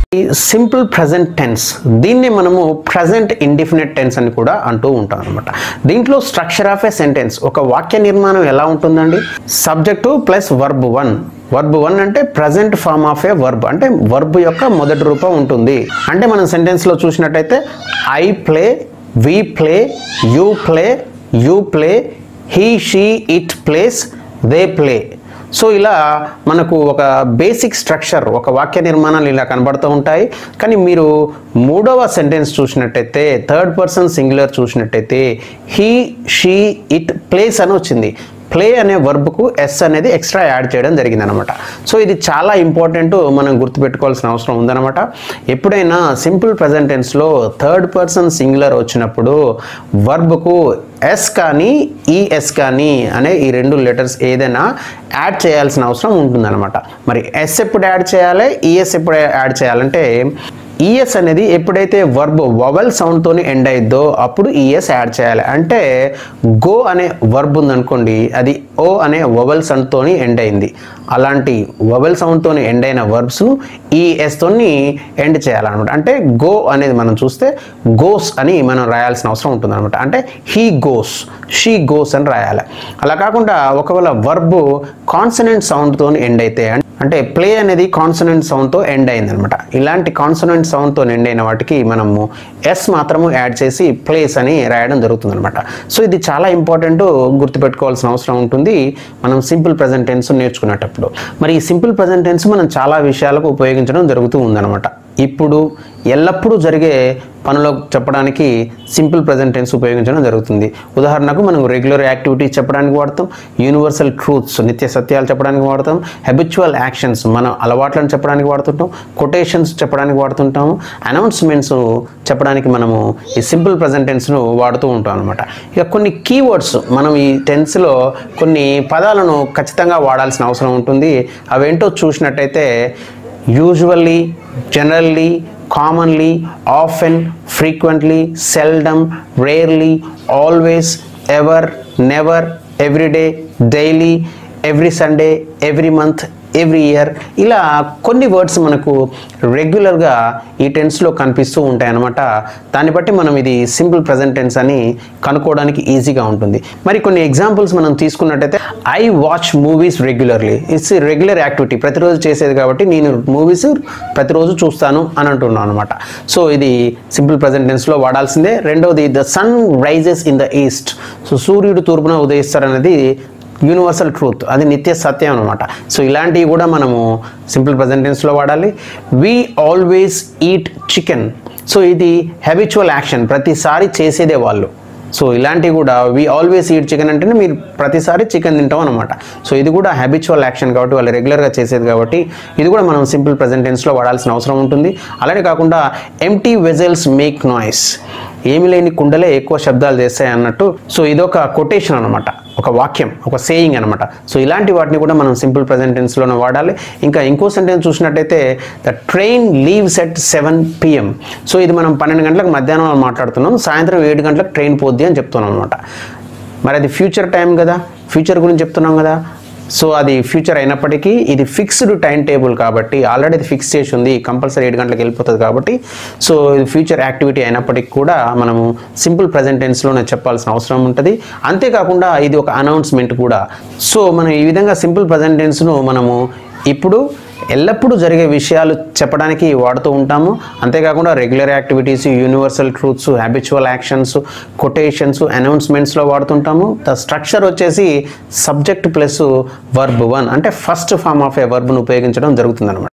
simple present tense దీన్ని మనము present indefinite tense అని కూడా అంటూ ఉంటాం అనమాట దీంట్లో స్ట్రక్చర్ ఆఫ్ ఎ సెంటెన్స్ ఒక వాక్య నిర్మాణం ఎలా ఉంటుందండి subject plus verb one verb one అంటే present form of a verb అంటే వర్బ్ యొక్క మొదటి రూపం ఉంటుంది అంటే మనం సెంటెన్స్లో చూసినట్టయితే I play we play you play you play he she it plays they play so ఇలా మనకు ఒక బేసిక్ స్ట్రక్చర్ ఒక వాక్య నిర్మాణాలు ఇలా కనబడుతూ ఉంటాయి కానీ మీరు మూడవ సెంటెన్స్ చూసినట్టయితే థర్డ్ పర్సన్ సింగులర్ చూసినట్టయితే హీ షీ ఇట్ ప్లేస్ అని వచ్చింది ప్లే అనే వర్బ్కు ఎస్ అనేది ఎక్స్ట్రా యాడ్ చేయడం జరిగిందనమాట సో ఇది చాలా ఇంపార్టెంట్ మనం గుర్తుపెట్టుకోవాల్సిన అవసరం ఉందన్నమాట ఎప్పుడైనా సింపుల్ ప్రజెంట్ టెన్స్లో థర్డ్ పర్సన్ సింగులర్ వచ్చినప్పుడు వర్బ్కు ఎస్ కానీ ఈఎస్ కానీ అనే ఈ రెండు లెటర్స్ ఏదైనా యాడ్ చేయాల్సిన అవసరం ఉంటుందన్నమాట మరి ఎస్ ఎప్పుడు యాడ్ చేయాలి ఈఎస్ ఎప్పుడు యాడ్ చేయాలంటే ఈఎస్ అనేది ఎప్పుడైతే వర్బ్ వవల్ సౌండ్తోని ఎండ్ అయిద్దో అప్పుడు ఈఎస్ యాడ్ చేయాలి అంటే గో అనే వర్బ్ ఉందనుకోండి అది ఓ అనే వవల్ సౌండ్తోని ఎండ్ అయింది అలాంటి వవల్ సౌండ్తోని ఎండ్ అయిన వర్బ్స్ను ఈఎస్తోని ఎండ్ చేయాలన్నమాట అంటే గో అనేది మనం చూస్తే గోస్ అని మనం రాయాల్సిన అవసరం ఉంటుందన్నమాట అంటే హీ గోస్ షీ గోస్ అని రాయాలి అలా కాకుండా ఒకవేళ వర్బ్ కాన్సనెంట్ సౌండ్తోని ఎండ్ అయితే అంటే ప్లే అనేది కాన్సనెంట్ సౌండ్తో ఎండ్ అయిందనమాట ఇలాంటి కాన్సనెంట్ సౌండ్తో ఎండ్ అయిన వాటికి మనము ఎస్ మాత్రము యాడ్ చేసి ప్లేస్ అని రాయడం జరుగుతుందనమాట సో ఇది చాలా ఇంపార్టెంట్ గుర్తుపెట్టుకోవాల్సిన అవసరం ఉంటుంది మనం సింపుల్ ప్రజెంట్ టెన్స్ నేర్చుకునేటప్పుడు మరి ఈ సింపుల్ ప్రజెంట్ టెన్స్ మనం చాలా విషయాలకు ఉపయోగించడం జరుగుతూ ఉందన్నమాట ఇప్పుడు ఎల్లప్పుడూ జరిగే పనులు చెప్పడానికి సింపుల్ ప్రజెంట్ టెన్స్ ఉపయోగించడం జరుగుతుంది ఉదాహరణకు మనం రెగ్యులర్ యాక్టివిటీస్ చెప్పడానికి వాడతాం యూనివర్సల్ ట్రూత్స్ నిత్య సత్యాలు చెప్పడానికి వాడతాం హ్యాబిచువల్ యాక్షన్స్ మన అలవాట్లను చెప్పడానికి వాడుతుంటాం కొటేషన్స్ చెప్పడానికి వాడుతుంటాము అనౌన్స్మెంట్స్ చెప్పడానికి మనము ఈ సింపుల్ ప్రజెంట్ టెన్స్ను వాడుతూ ఉంటాం అనమాట ఇక కొన్ని కీవర్డ్స్ మనం ఈ టెన్స్లో కొన్ని పదాలను ఖచ్చితంగా వాడాల్సిన అవసరం ఉంటుంది అవేంటో చూసినట్టయితే usually generally commonly often frequently seldom rarely always ever never everyday daily every Sunday every month every year ఇలా కొన్ని వర్డ్స్ మనకు రెగ్యులర్గా ఈ టెన్స్లో కనిపిస్తూ ఉంటాయి అన్నమాట దాన్ని బట్టి మనం ఇది సింపుల్ ప్రజెంట్ టెన్స్ అని కనుక్కోవడానికి ఈజీగా ఉంటుంది మరి కొన్ని ఎగ్జాంపుల్స్ మనం తీసుకున్నట్టయితే I watch movies regularly it's regular activity ప్రతిరోజు చేసేది కాబట్టి నేను మూవీస్ ప్రతిరోజు చూస్తాను అని అంటున్నాను అనమాట సో ఇది సింపుల్ ప్రజెంట్ టెన్స్లో వాడాల్సిందే రెండవది the sun rises in the east so సూర్యుడు తూర్పున ఉదయిస్తారనేది యూనివర్సల్ ట్రూత్ అది నిత్య సత్యం అనమాట సో ఇలాంటివి కూడా మనము సింపుల్ ప్రజెంటెన్స్లో వాడాలి we always eat chicken so ఇది హ్యాబిచువల్ యాక్షన్ ప్రతిసారి చేసేదే వాళ్ళు సో ఇలాంటివి కూడా వీ ఆల్వేస్ ఈట్ చికెన్ అంటేనే మీరు ప్రతిసారి చికెన్ తింటాం అనమాట సో ఇది కూడా హ్యాబిచువల్ యాక్షన్ కాబట్టి వాళ్ళు రెగ్యులర్గా చేసేది కాబట్టి ఇది కూడా మనం సింపుల్ ప్రజెంటెన్స్లో వాడాల్సిన అవసరం ఉంటుంది అలానే కాకుండా ఎంటీ వెజల్స్ మేక్ నాయిస్ ఏమి లేని కుండలే ఎక్కువ శబ్దాలు చేస్తాయి అన్నట్టు సో ఇదొక కొటేషన్ అనమాట ఒక వాక్యం ఒక సేయింగ్ అనమాట సో ఇలాంటి వాటిని కూడా మనం సింపుల్ ప్రజెంట్ టెన్స్లోనే వాడాలి ఇంకా ఇంకో సెంటెన్స్ చూసినట్టయితే the train leaves at seven PM so ఇది మనం పన్నెండు గంటలకు మధ్యాహ్నం మాట్లాడుతున్నాం సాయంత్రం ఏడు గంటలకు ట్రైన్ పోద్ది అని చెప్తున్నాం అనమాట మరి అది ఫ్యూచర్ టైం కదా ఫ్యూచర్ గురించి చెప్తున్నాం కదా సో అది ఫ్యూచర్ అయినప్పటికీ ఇది ఫిక్స్డ్ టైం టేబుల్ కాబట్టి ఆల్రెడీ ఇది ఫిక్స్ చేసి ఉంది కంపల్సరీ ఏడు గంటలకు వెళ్ళిపోతుంది కాబట్టి సో ఇది ఫ్యూచర్ యాక్టివిటీ అయినప్పటికీ కూడా మనము సింపుల్ ప్రజెంట్ టెన్స్లోనే చెప్పాల్సిన అవసరం ఉంటుంది అంతేకాకుండా ఇది ఒక అనౌన్స్మెంట్ కూడా సో మనం ఈ విధంగా సింపుల్ ప్రజెంట్ టెన్స్ను మనము ఇప్పుడు ఎల్లప్పుడూ జరిగే విషయాలు చెప్పడానికి వాడుతూ ఉంటాము అంతేకాకుండా regular activities universal truths habitual actions quotations అనౌన్స్మెంట్స్లో వాడుతుంటాము ద స్ట్రక్చర్ వచ్చేసి సబ్జెక్ట్ ప్లస్ వర్బ్ వన్ అంటే ఫస్ట్ ఫామ్ ఆఫ్ ఏ వర్బ్ను ఉపయోగించడం జరుగుతుంది